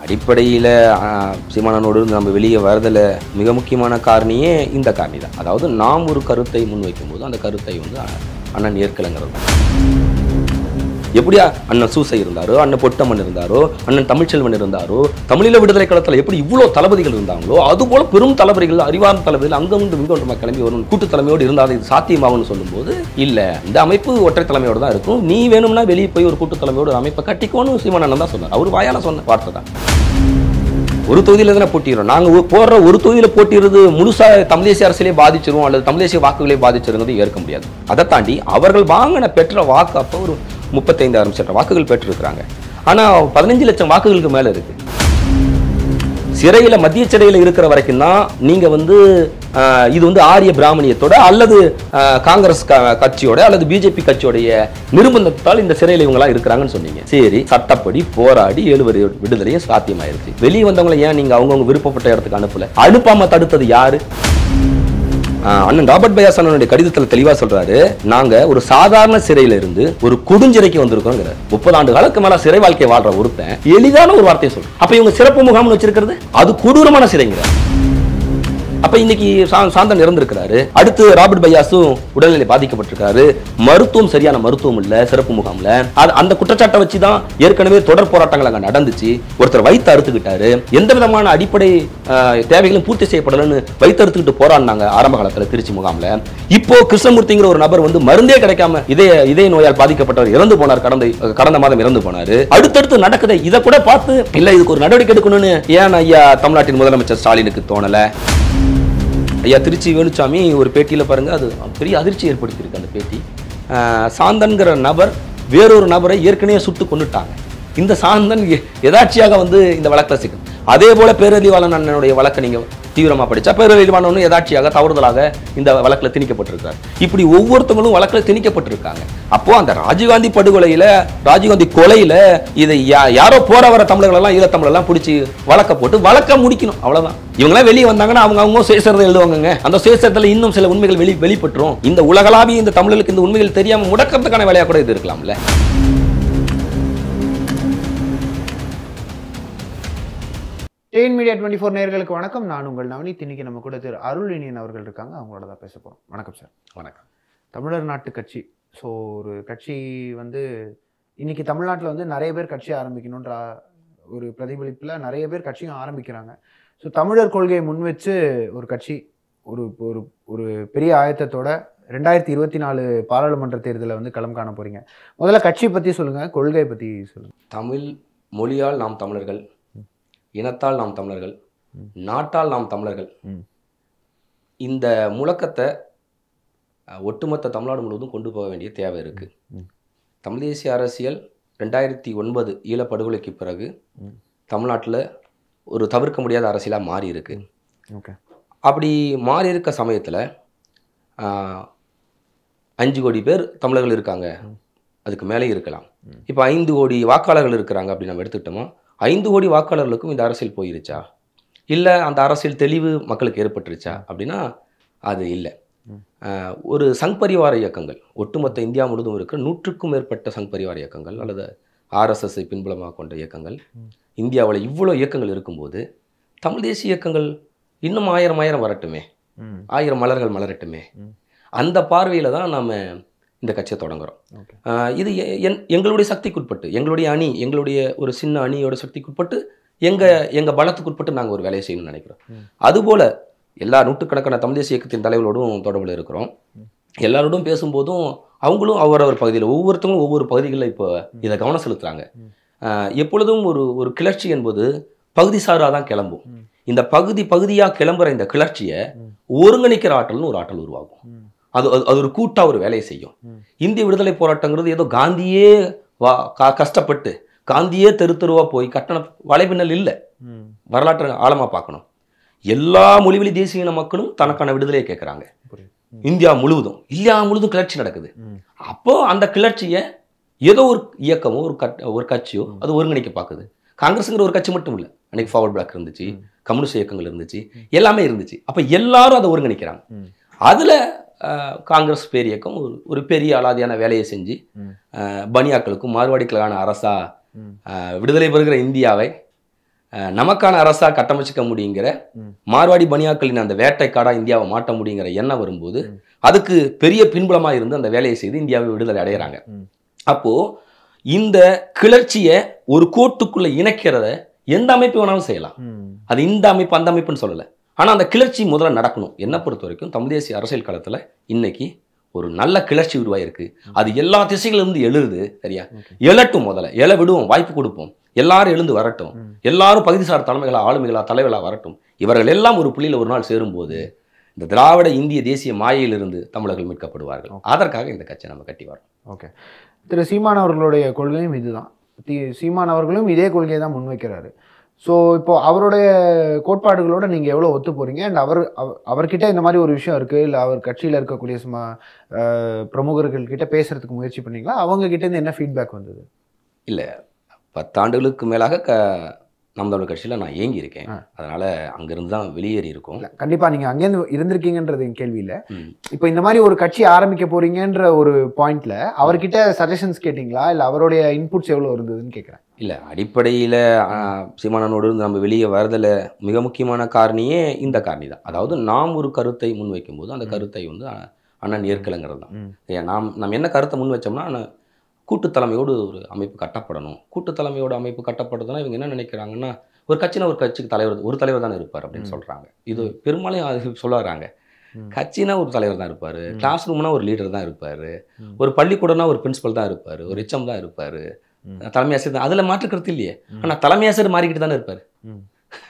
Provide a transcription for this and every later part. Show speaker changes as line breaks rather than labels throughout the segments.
அடிப்படையில் சீமானனோடு இருந்து நம்ம வெளியே வரதில் மிக முக்கியமான காரணியே இந்த காரணி தான் அதாவது நாம் ஒரு கருத்தை முன்வைக்கும்போது அந்த கருத்தை வந்து அ- அண்ணன் ஏற்கலைங்கிறது தான் எப்படியா அண்ணன் சூசை இருந்தாரோ அண்ணன் பொட்டம்மன் இருந்தாரோ அண்ணன் தமிழ்ச்செல்வன் இருந்தாரோ தமிழீழ விடுதலை களத்தில் எப்படி இவ்வளோ தளபதிகள் இருந்தாங்களோ அதுபோல பெரும் தளபதிகள் அறிவார்ந்த தளபதிகள் அங்கொன்று இங்கொன்று கிளம்பி வரும் கூட்டு தலைமையோடு இருந்தால் இது சாத்தியமாகும்னு சொல்லும்போது இல்லை இந்த அமைப்பு ஒற்றை தலைமையோடு தான் இருக்கும் நீ வேணும்னா வெளியே போய் ஒரு கூட்டு தலைமையோடு ஒரு அமைப்பை கட்டிக்கோன்னு சீமானந்தன் தான் சொன்னார் அவர் வாயால சொன்ன வார்த்தை தான் ஒரு தொகுதியில தானே போட்டிடுறோம் நாங்க ஒ- போடுற ஒரு தொகுதியில போட்டிடுறது முழுசா தமிழ் தேசிய அரசியலே பாதிச்சிரும் அல்லது தமிழ் தேசிய வாக்குகளே பாதிச்சிருங்கிறது ஏற்க முடியாது அதை தாண்டி அவர்கள் வாங்கின பெற்ற வாக்கு அப்போ ஒரு முப்பத்தைந்தாயிரம் சட்ட வாக்குகள் பெற்றிருக்கிறாங்க ஆனா பதினஞ்சு லட்சம் வாக்குகளுக்கு மேல இருக்கு சிறையில மத்திய சிறையில இருக்கிற வரைக்கும் தான் நீங்க வந்து ஆஹ், இது வந்து ஆரிய பிராமணியத்தோட அல்லது ஆஹ், காங்கிரஸ் க- கட்சியோட அல்லது பிஜேபி கட்சியோடைய நிர்பந்தத்தால் இந்த சிறையில இவங்கலாம் இருக்கிறாங்கன்னு சொன்னீங்க சரி சட்டப்படி போராடி எழுவரி விடுதலையும் சாத்தியமாயிருச்சு வெளியே வந்தவங்களை ஏன் நீங்க அவங்கவுங்க விருப்பப்பட்ட இடத்துக்கு அனுப்பல அனுப்பாம தடுத்தது யாரு ஆஹ், அண்ணன் ராபர்ட் பயாஸ் அண்ணனுடைய கடிதத்துல தெளிவா சொல்றாரு நாங்க ஒரு சாதாரண சிறையில இருந்து ஒரு கொடுஞ்சிறைக்கு வந்திருக்கோங்கிற முப்பது ஆண்டு காலத்துக்கு மேல சிறை வாழ்க்கை வாழ்ற ஒருத்தன் எளிதான ஒரு வார்த்தையை சொல்றேன் அப்ப இவங்க சிறப்பு முகாம்னு வச்சிருக்கிறது அது கொடூரமான சிறைங்கிற அப்ப இன்னைக்கு சா- சாந்தன் இறந்திருக்கிறாரு அடுத்து ராபர்ட் பையாஸும் உடல்நிலை பாதிக்கப்பட்டிருக்காரு மருத்துவம் சரியான மருத்துவம் இல்ல சிறப்பு முகாம்ல அது அந்த குற்றச்சாட்டை வச்சு தான் ஏற்கனவே தொடர் போராட்டங்கள் அங்க நடந்துச்சு ஒருத்தர் வயிற்று அறுத்துக்கிட்டாரு எந்த விதமான அடிப்படை ஆஹ், தேவைகளும் பூர்த்தி செய்யப்படலன்னு வயிற்று அறுத்துக்கிட்டு போராடினாங்க ஆரம்ப காலத்துல திருச்சி முகாம்ல இப்போ கிருஷ்ணமூர்த்திங்கிற ஒரு நபர் வந்து மருந்தே கிடைக்காம இதய இதய நோயால் பாதிக்கப்பட்டவர் இறந்து போனார் கடந்த கடந்த மாதம் இறந்து போனாரு அடுத்தடுத்து நடக்குது இதை கூட பார்த்து இல்ல இதுக்கு ஒரு நடவடிக்கை எடுக்கணும்னு ஏன் ஐயா தமிழ்நாட்டின் முதலமைச்சர் ஸ்டாலினுக்கு தோணல ஐயா திருச்சி வேலுச்சாமி ஒரு பேட்டியில் பாருங்க அது பெரிய அதிர்ச்சி ஏற்படுத்தியிருக்கு அந்த பேட்டி ஆஹ் சாந்தன்கிற நபர் வேறொரு நபரை ஏற்கனவே சுட்டு கொண்டுட்டாங்க இந்த சாந்தன் எ- எதார்ச்சியாக வந்து இந்த வழக்கில் சிக்கும் அதே போல பேரறிவாளன் அண்ணனுடைய வழக்கை நீங்க தீவிரமா படிச்சா பேரறிவாளனும் எதார்ச்சியாக தவறுதலாக இந்த வழக்கில் திணிக்கப்பட்டிருக்கார் இப்படி ஒவ்வொருத்தவங்களும் வழக்கில் திணிக்கப்பட்டிருக்காங்க அப்போ அந்த ராஜீவ்காந்தி படுகொலையில ராஜீவ்காந்தி கொலையில இதை யா- யாரோ போற வர தமிழர்களெல்லாம் ஈழத்தமிழெல்லாம் பிடிச்சி வழக்க போட்டு வழக்க முடிக்கணும் அவ்வளவுதான் இவங்களாம் வெளியே வந்தாங்கன்னா அவங்க அவங்க சுயசரிதை எழுதுவாங்கங்க அந்த சுயசரிதத்தில் இன்னும் சில உண்மைகள் வெளி வெளிப்பட்டுரும் இந்த உலகளாவிய இந்த தமிழர்களுக்கு இந்த உண்மைகள் தெரியாம முடக்கிறதுக்கான வேலையா கூட இது இருக்கலாம்ல
டெயின் மீடியா டுவெண்ட்டி ஃபோர் நேர்களுக்கு வணக்கம் நான் உங்கள் நவனித் இன்னைக்கு நம்ம கூட திரு அருள் இனியன் அவர்கள் இருக்காங்க அவங்களோட தான் பேச போகிறோம் வணக்கம் சார்
வணக்கம்
தமிழர் நாட்டு கட்சி ஸோ ஒரு கட்சி வந்து இன்னைக்கு தமிழ்நாட்டில் வந்து நிறைய பேர் கட்சி ஆரம்பிக்கணுன்ற ஒரு பிரதிபலிப்பில் நிறைய பேர் கட்சியும் ஆரம்பிக்கிறாங்க ஸோ தமிழர் கொள்கையை முன் வச்சு ஒரு கட்சி ஒரு ஒரு ஒரு பெரிய ஆயத்தத்தோட ரெண்டாயிரத்தி இருபத்தி நாலு பாராளுமன்ற தேர்தலில் வந்து களம் காண போறீங்க முதல்ல கட்சி பற்றி சொல்லுங்கள் கொள்கை பற்றி சொல்லுங்கள்
தமிழ் மொழியால் நாம் தமிழர்கள் இனத்தால் நாம் தமிழர்கள்
ம்.
நாட்டால் நாம் தமிழர்கள்
ம்.
இந்த முழக்கத்தை அஹ், ஒட்டுமொத்த தமிழ்நாடு முழுவதும் கொண்டு போக வேண்டிய தேவை இருக்கு
ம்.
தமிழ் தேசிய அரசியல் ரெண்டாயிரத்தி ஒன்பது ஈழப்படுகொலைக்கு பிறகு
ம்.
தமிழ்நாட்டில் ஒரு தவிர்க்க முடியாத அரசியலாக மாறி இருக்கு
ஓகே
அப்படி மாறி இருக்க சமயத்தில் அஞ்சு கோடி பேர் தமிழர்கள் இருக்காங்க அதுக்கு மேலே இருக்கலாம்
ம்.
இப்போ ஐந்து கோடி வாக்காளர்கள் இருக்கிறாங்க அப்படி நம்ம எடுத்துக்கிட்டோமா ஐந்து கோடி வாக்காளர்களுக்கும் இந்த அரசியல் போயிருச்சா இல்லை அந்த அரசியல் தெளிவு மக்களுக்கு ஏற்பட்டுருச்சா அப்படின்னா அது இல்லை
ம்.
ஆஹ், ஒரு சங் பரிவார இயக்கங்கள் ஒட்டுமொத்த இந்தியா முழுவதும் இருக்கிற நூற்றுக்கும் மேற்பட்ட சங் பரிவார இயக்கங்கள் அல்லது ஆர்எஸ்எஸ்ஐ பின்புலமாக கொண்ட இயக்கங்கள்
ம்.
இந்தியாவில் இவ்வளோ இயக்கங்கள் இருக்கும்போது தமிழ் தேசிய இயக்கங்கள் இன்னும் ஆயிரம் ஆயிரம் வரட்டுமே
ம்
ஆயிரம் மலர்கள் மலரட்டுமே
ம்.
அந்த பார்வையில் தான் நாம் இந்த கட்சியை தொடங்குறோம்
ஓகே
ஆஹ் இது எ- என் எங்களுடைய சக்திக்குட்பட்டு எங்களுடைய அணி எங்களுடைய ஒரு சின்ன அணியோட சக்திக்குட்பட்டு எங்கள் எங்கள் பலத்துக்குட்பட்டு நாங்கள் ஒரு வேலையை செய்யணும்னு நினைக்கிறோம்
ம்.
அதுபோல் எல்லா நூற்றுக்கணக்கான தமிழ் தேசிய இயக்கத்தின் தலைவர்களோடும் தொடர்பில் இருக்கிறோம்
ம்.
எல்லாரோடும் பேசும்போதும் அவங்களும் அவரவர் பகுதியில் ஒவ்வொருத்தவங்களும் ஒவ்வொரு பகுதிகளில் இப்போ இதை கவனம் செலுத்துகிறாங்க
ம்.
எப்பொழுதும் ஒரு ஒரு கிளர்ச்சி என்பது பகுதி சாராக தான் கிளம்பும்
ம்.
இந்த பகுதி பகுதியாக கிளம்புற இந்த கிளர்ச்சியை
ம்.
ஒருங்கிணைக்கிற ஆற்றல்னு ஒரு ஆற்றல் உருவாகும்
ம்
அது அது- அது ஒரு கூட்டா ஒரு வேலையை செய்யும்
ம்.
இந்திய விடுதலை போராட்டங்கிறது ஏதோ காந்தியே வா கா- கஷ்டப்பட்டு காந்தியே தெரு தெருவா போய் கட்டண வலைபின்னல் இல்லை
ம்
வரலாற்றை ஆழமா பார்க்கணும் எல்லா மொழிவழி தேசிய இன மக்களும் தனக்கான விடுதலையை கேட்குறாங்க
புரியுது ம்.
இந்தியா முழுவதும் இந்தியா முழுவதும் கிளர்ச்சி நடக்குது
ம்
அப்போ அந்த கிளர்ச்சியை ஏதோ ஒரு இயக்கமோ ஒரு கட் ஒரு கட்சியோ அது ஒருங்கிணைக்க பார்க்குது காங்கிரஸுங்கிற ஒரு கட்சி மட்டும் இல்லை அன்னைக்கு ஃபார்வர்ட் பிளாக் இருந்துச்சு
ம்.
கம்யூனிஸ்ட் இயக்கங்கள் இருந்துச்சு எல்லாமே இருந்துச்சு அப்போ எல்லாரும் அதை ஒருங்கிணைக்கிறாங்க
ம்
அதில் காங்கிரஸ் பேரியக்கம் ஒரு ஒரு பெரிய அலாதியான வேலையை செஞ்சு
ம்.
அஹ், பனியாக்களுக்கும் மார்வாடிகளுக்கான அரசா
ம்
அஹ், விடுதலை பெறுகிற இந்தியாவை அஹ், நமக்கான அரசா கட்டமைச்சிக்க முடியுங்கிற
ம்.
மார்வாடி பனியாக்களின் அந்த வேட்டைக்காடா இந்தியாவை மாட்ட முடியுங்கிற எண்ணம் வரும்போது
ம்.
அதுக்கு பெரிய பின்புலமா இருந்து அந்த வேலையை செய்து இந்தியாவை விடுதலை அடைகிறாங்க
ம்.
அப்போ இந்த கிளர்ச்சியை ஒரு கோட்டுக்குள்ள இணைக்கிறத எந்த அமைப்பு வேணாலும் செய்யலாம்
ம்.
அது இந்த அமைப்பு அந்த அமைப்புன்னு சொல்லலை ஆனால் அந்த கிளர்ச்சி முதல்ல நடக்கணும் என்னை பொறுத்த வரைக்கும் தமிழ் தேசிய அரசியல் களத்தில் இன்னைக்கு ஒரு நல்ல கிளர்ச்சி உருவாயிருக்கு அது எல்லா திசைகளிலிருந்து எழுது சரியா
Okay.
எழட்டும் முதல்ல எழ விடுவோம் வாய்ப்பு கொடுப்போம் எல்லாரும் எழுந்து வரட்டும்
ம்.
எல்லாரும் பகுதிசார் தலைமைகளா ஆளுமைகளா தலைவர்களா வரட்டும் இவர்கள் எல்லாம் ஒரு புள்ளியில் ஒரு நாள் சேரும்போது இந்த திராவிட இந்திய தேசிய மாயையிலிருந்து தமிழர்கள் மீட்கப்படுவார்கள் அதற்காக இந்த கட்சி நம்ம கட்டி வரோம்
ஓகே திரு சீமான் அவர்களுடைய கொள்கையும் இதுதான் தி- சீமான் அவர்களும் இதே கொள்கையை தான் முன்வைக்கிறாரு ஸோ இப்போ அவருடைய கோட்பாடுகளோட நீங்கள் எவ்வளோ ஒத்து போறீங்க அண்ட் அவர் அவ- அவர்கிட்ட இந்த மாதிரி ஒரு விஷயம் இருக்குது இல்லை அவர் கட்சியில் இருக்கக்கூடிய சும்மா அஹ், பிரமுகர்கள் கிட்ட பேசுறதுக்கு முயற்சி பண்ணீங்களா அவங்க கிட்ட இருந்து என்ன ஃபீட்பேக் வந்தது
பத்தாண்டுகளுக்கு மேலாக க நாம் தமிழர் கட்சியில் நான் ஏங்கி இருக்கேன்
ஆ.
அதனால அங்கிருந்து தான் வெளியேறி இருக்கோம்
இல்ல கண்டிப்பாக நீங்கள் அங்கேருந்து இருந்திருக்கீங்கன்றது என் கேள்வி இல்லை
ம்.
இப்போ இந்த மாதிரி ஒரு கட்சி ஆரம்பிக்க போறீங்கன்ற ஒரு பாயிண்ட்ல அவர்கிட்ட சஜஷன்ஸ் கேட்டிங்களா இல்லை அவருடைய இன்புட்ஸ் எவ்வளோ இருந்ததுன்னு கேட்குறேன்
இல்லை அடிப்படையில் சீமானனோடு இருந்து நம்ம வெளியே வரதில் மிக முக்கியமான காரணியே இந்த காரணி தான் அதாவது நாம் ஒரு கருத்தை முன்வைக்கும் போது அந்த
ம்.
கருத்தை வந்து அ- அண்ணன் ஏற்கலைங்கிறது தான்
ம்.
ஏன் நாம் நம்ம என்ன கருத்தை முன் வச்சோம்னா அண்ணன் கூட்டுத் தலைமையோடு ஒரு அமைப்பு கட்டப்படணும் கூட்டுத் தலைமையோட அமைப்பு கட்டப்படுதுன்னா இவங்க என்ன நினைக்கிறாங்கன்னா ஒரு கட்சினா ஒரு கட்சிக்கு தலைவர் ஒரு தலைவர் தானே இருப்பார் அப்படின்னு
ம்.
சொல்கிறாங்க இது பெரும்பாலும் அது சொல்ல வராங்க
ம்.
கட்சினா ஒரு தலைவர் தான் இருப்பார்
ம்.
கிளாஸ் ரூம்னா ஒரு லீடர் தான் இருப்பார்
ம்.
ஒரு பள்ளிக்கூடம்னா ஒரு பிரின்சிபல் தான் இருப்பார் ஒரு எச்எம் தான் இருப்பார்
ம்.
தலைமை ஆசிரியர் தான் அதில் மாற்றுக்கிறது இல்லையே
ம்.
ஆனால் தலைமை ஆசிரியர் மாறிக்கிட்டு தானே இருப்பார்
ம்.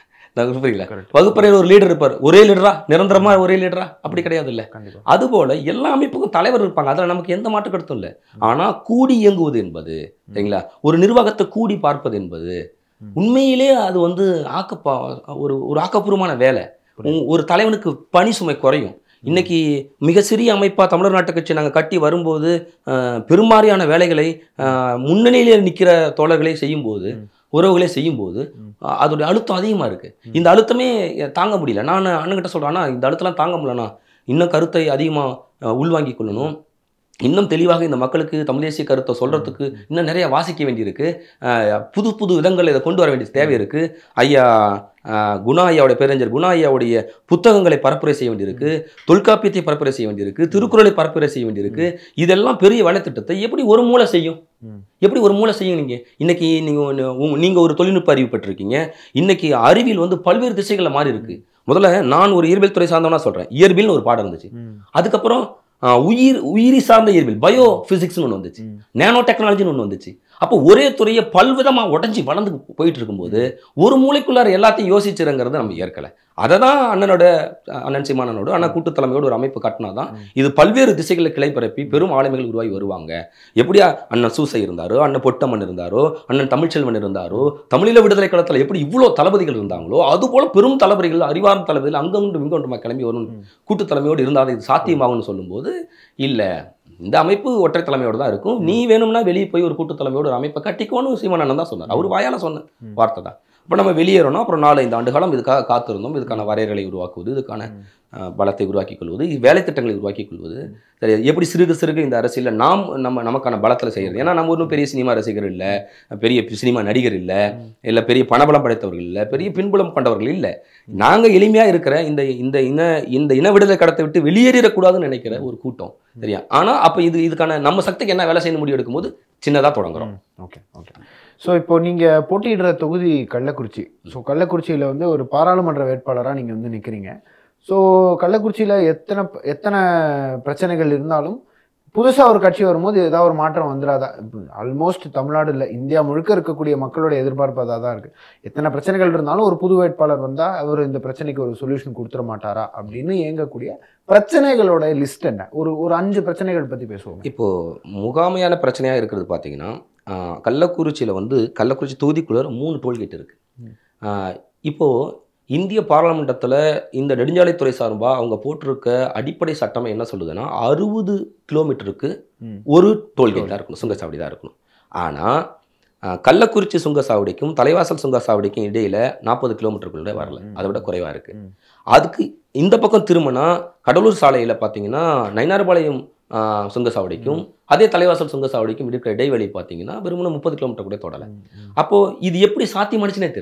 புரியல
Correct.
வகுப்பறையில் ஒரு லீடர் இருப்பார் ஒரே லீடரா நிரந்தரமா ஒரே லீடரா அப்படி கிடையாது இல்ல
கண்டிப்பா
அதுபோல எல்லா அமைப்புக்கும் தலைவர் இருப்பாங்க அதில் நமக்கு எந்த மாற்று கருத்தும் இல்லை ஆனா கூடி இயங்குவது என்பது சரிங்களா ஒரு நிர்வாகத்தை கூடி பார்ப்பது என்பது
ம்.
உண்மையிலே அது வந்து ஆக்கப்பா ஒரு ஒரு ஆக்கப்பூர்வமான வேலை
புரியுது.
உ- ஒரு தலைவனுக்கு பணி சுமை குறையும் இன்னைக்கு மிக சிறிய அமைப்பா தமிழர் நாட்டு கட்சி நாங்கள் கட்டி வரும்போது அஹ், பெரும்பாலான வேலைகளை அஹ், முன்னணியிலே நிற்கிற தோழர்களை செய்யும்போது
ம்.
உறவுகளே செய்யும்போது
ம்.
அஹ், அதோடைய அழுத்தம் அதிகமா இருக்கு
ம்.
இந்த அழுத்தமே தாங்க முடியல நான் அண்ணன்கிட்ட சொல்றேன்னா இந்த அழுத்தம்லாம் தாங்க முடியலண்ணா இன்னும் கருத்தை அதிகமாக உள்வாங்கிக் கொள்ளணும் இன்னும் தெளிவாக இந்த மக்களுக்கு தமிழ் தேசிய கருத்தை சொல்றதுக்கு இன்னும் நிறைய வாசிக்க வேண்டியிருக்கு அஹ், புது புது விதங்கள் இதை கொண்டு வர வேண்டிய தேவை இருக்கு ஐயா அஹ், குணா ஐயாவுடைய பேரறிஞர் குணா ஐயாவுடைய புத்தகங்களை பரப்புரை செய்ய வேண்டியிருக்கு தொல்காப்பியத்தை பரப்புரை செய்ய வேண்டியிருக்கு திருக்குறளை பரப்புரை செய்ய வேண்டியிருக்கு இதெல்லாம் பெரிய வேலைத்திட்டத்தை எப்படி ஒரு மூளை செய்யும்
ம்.
எப்படி ஒரு மூளை செய்யும் நீங்க இன்னைக்கு நீங்க ஒண்ணு- உங்க- நீங்க ஒரு தொழில்நுட்ப அறிவு பெற்றிருக்கீங்க இன்னைக்கு அறிவியல் வந்து பல்வேறு திசைகளில் மாறி இருக்கு முதல்ல நான் ஒரு இயற்பியல் துறை சார்ந்தவனா சொல்றேன் இயற்பியல்னு ஒரு பாடம் இருந்துச்சு
ம்.
அதுக்கப்புறம் ஆஹ், உயிர் உயிரி சார்ந்த இயற்பியல் பயோ பிசிக்ஸ்னு ஒன்று வந்துச்சு
ம்.
நேனோ டெக்னாலஜின்னு ஒன்று வந்துச்சு அப்போ ஒரே துறையை பல்விதமா உடஞ்சி வளர்ந்து போயிட்டு இருக்கும்போது ஒரு மூளைக்குள்ளார எல்லாத்தையும் யோசிச்சிருங்கிறத நம்ம ஏற்கலை அதை தான் அண்ணனோட அஹ், அண்ணன் சீமானனோட அண்ணன் கூட்டு தலைமையோட ஒரு அமைப்பு கட்டினா தான்
ம்.
இது பல்வேறு திசைகளில் கிளை பரப்பி பெரும் ஆளுமைகள் உருவாகி வருவாங்க எப்படியா அண்ணன் சூசை இருந்தாரோ அண்ணன் பொட்டம்மன் இருந்தாரோ அண்ணன் தமிழ்ச்செல்வன் இருந்தாரோ தமிழீழ விடுதலை களத்தில் எப்படி இவ்வளோ தளபதிகள் இருந்தாங்களோ அதுபோல பெரும் தளபதிகள் அறிவார்ந்த தளபதிகள் அங்கொன்று இங்கொன்றுமா கிளம்பி வரும்
ம்.
கூட்டு தலைமையோடு இருந்தால் இது சாத்தியமாகும்னு சொல்லும்போது இல்லை இந்த அமைப்பு ஒற்றை தலைமையோடு தான் இருக்கும் நீ வேணும்னா வெளியே போய் ஒரு கூட்டு தலைமையோடு ஒரு அமைப்பை கட்டிக்கோன்னு சீமானந்தன் தான் சொன்னார் அவர் வாயால சொன்ன
ம்.
வார்த்தை தான் இப்போ நம்ம வெளியேறணும் அப்புறம் நாலு ஐந்து ஆண்டு காலம் இதுக்காக காத்திருந்தோம் இதுக்கான வரையறைகளை உருவாக்குவது இதுக்கான
ம்.
அஹ், பலத்தை உருவாக்கிக் கொள்வது வேலை திட்டங்களை உருவாக்கிக் கொள்வது சரி எப்படி சிறுக சிறுக இந்த அரசியலில் நாம் நம்ம நமக்கான பலத்தில் செய்யறது ஏன்னா நம்ம ஒன்றும் பெரிய சினிமா ரசிகர் இல்லை பெரிய சினிமா நடிகர் இல்லை
ம்.
இல்லை பெரிய பணபலம் படைத்தவர்கள் இல்லை பெரிய பின்புலம் கொண்டவர்கள் இல்லை நாங்கள் எளிமையாக இருக்கிற இந்த இந்த இன இந்த இன விடுதலை கடத்தை விட்டு வெளியேறிடக்கூடாதுன்னு நினைக்கிற ஒரு கூட்டம் சரியா ஆனால் அப்போ இது இதுக்கான நம்ம சக்திக்கு என்ன வேலை செய்யணும் முடிவு எடுக்கும்போது சின்னதாக தொடங்குறோம்
ஓகே ஓகே ஸோ இப்போ நீங்க போட்டியிடுற தொகுதி கள்ளக்குறிச்சி ஸோ கள்ளக்குறிச்சியில வந்து ஒரு பாராளுமன்ற வேட்பாளரா நீங்க வந்து நிக்கிறீங்க ஸோ கள்ளக்குறிச்சியில எத்தனை எத்தனை பிரச்சனைகள் இருந்தாலும் புதுசா ஒரு கட்சி வரும்போது ஏதாவது ஒரு மாற்றம் வந்துடாதா ஆல்மோஸ்ட் தமிழ்நாடு இல்லை இந்தியா முழுக்க இருக்கக்கூடிய மக்களோட எதிர்பார்ப்பு அதாக தான் இருக்கு எத்தனை பிரச்சனைகள் இருந்தாலும் ஒரு புது வேட்பாளர் வந்தா அவர் இந்த பிரச்சனைக்கு ஒரு சொல்யூஷன் கொடுத்துட மாட்டாரா அப்படின்னு இயங்கக்கூடிய பிரச்சனைகளோட லிஸ்ட் என்ன ஒரு ஒரு அஞ்சு பிரச்சனைகள் பத்தி பேசுவோம்
இப்போ முகாமையான பிரச்சனையாக இருக்கிறது பார்த்தீங்கன்னா ஆஹ், கள்ளக்குறிச்சியில் வந்து கள்ளக்குறிச்சி தொகுதிக்குள்ள மூணு டோல்கேட் இருக்கு
ம்.
ஆஹ், இப்போ இந்திய பாராளுமன்றத்தில் இந்த நெடுஞ்சாலைத்துறை சார்பாக அவங்க போட்டிருக்க அடிப்படை சட்டமே என்ன சொல்லுதுன்னா அறுபது கிலோமீட்டருக்கு
ம்.
ஒரு டோல்கேட் தான் இருக்கணும் சுங்கச்சாவடி தான் இருக்கணும் ஆனால் கள்ளக்குறிச்சி சுங்கச்சாவடிக்கும் தலைவாசல் சுங்கச்சாவடிக்கும் இடையில நாற்பது கிலோமீட்டருக்குள்ள வரல
ம்.
அதை விட குறைவாக இருக்கு
ம்.
அதுக்கு இந்த பக்கம் திரும்பினா கடலூர் சாலையில் பார்த்தீங்கன்னா நயினார்பாளையம் ஆஹ், சுங்கச்சாவடிக்கும் அதே தலைவாசல் சுங்கச்சாவடிக்கும் இருக்கிற இடைவெளி பார்த்தீங்கன்னா வெறுமனே முப்பது கிலோமீட்டர் கூட தொடலை
ம், ம்,
அப்போ இது எப்படி சாத்தியமானுச்சுனே தெரியல